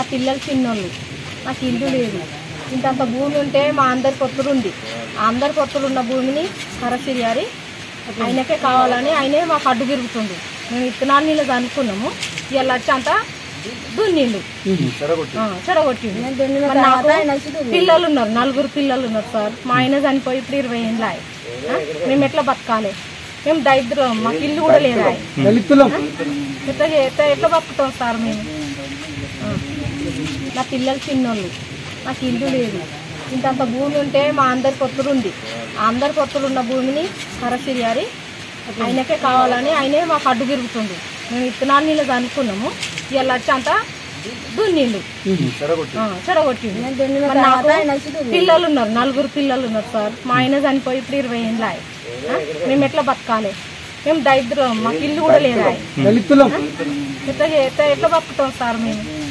పిల్లలు చిన్నోళ్ళు నాకు ఇల్లు లేదు ఇంతంత భూమి ఉంటే మా అందరి పొత్తులు ఉంది ఆ అందరి పొత్తులు ఉన్న భూమిని కరసిరి గారి ఆయనకే కావాలని ఆయనే మాకు అడ్డు తిరుగుతుంది మేము ఇత్తనాలు నీళ్ళు చనుకున్నాము ఇవాళ వచ్చి అంతా దున్నిండు ఆ, చెడగొట్టిండు మరి నాకు పిల్లలు ఉన్నారు నలుగురు పిల్లలు ఉన్నారు సార్ మా ఆయన చనిపోయి ఇప్పుడు ఇరవై ఏళ్ళు ఆయన ఆ, మేము ఎట్లా బతకాలి మేము దరిద్రం మాకు ఇల్లు కూడా లేదు ఆయన దళితులం ఎట్లా చే- ఎట్లా ఎట్లా బతుకుతాం సార్ మేము ఆ. నా పిల్లలు చిన్నోళ్ళు నాకు ఇల్లు లేదు ఇంతంత భూమి ఉంటే మా అందరి పొత్తులు ఉంది ఆ అందరి పొత్తులు ఉన్న భూమిని కరసిరి గారి ఆయనకే కావాలని ఆయనే మాకు అడ్డు తిరుగుతుంది మేము ఇత్తనాలు నీళ్ళు చనుకున్నాము ఇవాళ వచ్చి అంతా దున్నిండు ఆ, చెడగొట్టిండు మరి నాకు పిల్లలు ఉన్నారు నలుగురు పిల్లలు ఉన్నారు సార్ మా ఆయన చనిపోయి ఇప్పుడు ఇరవై ఏళ్ళు ఆయన ఆ, మేము ఎట్లా బతకాలి మేము దరిద్రం మాకు ఇల్లు కూడా లేదు ఆయన దళితులం ఎట్లా చే- ఎట్లా ఎట్లా బతుకుతాం సార్ మేము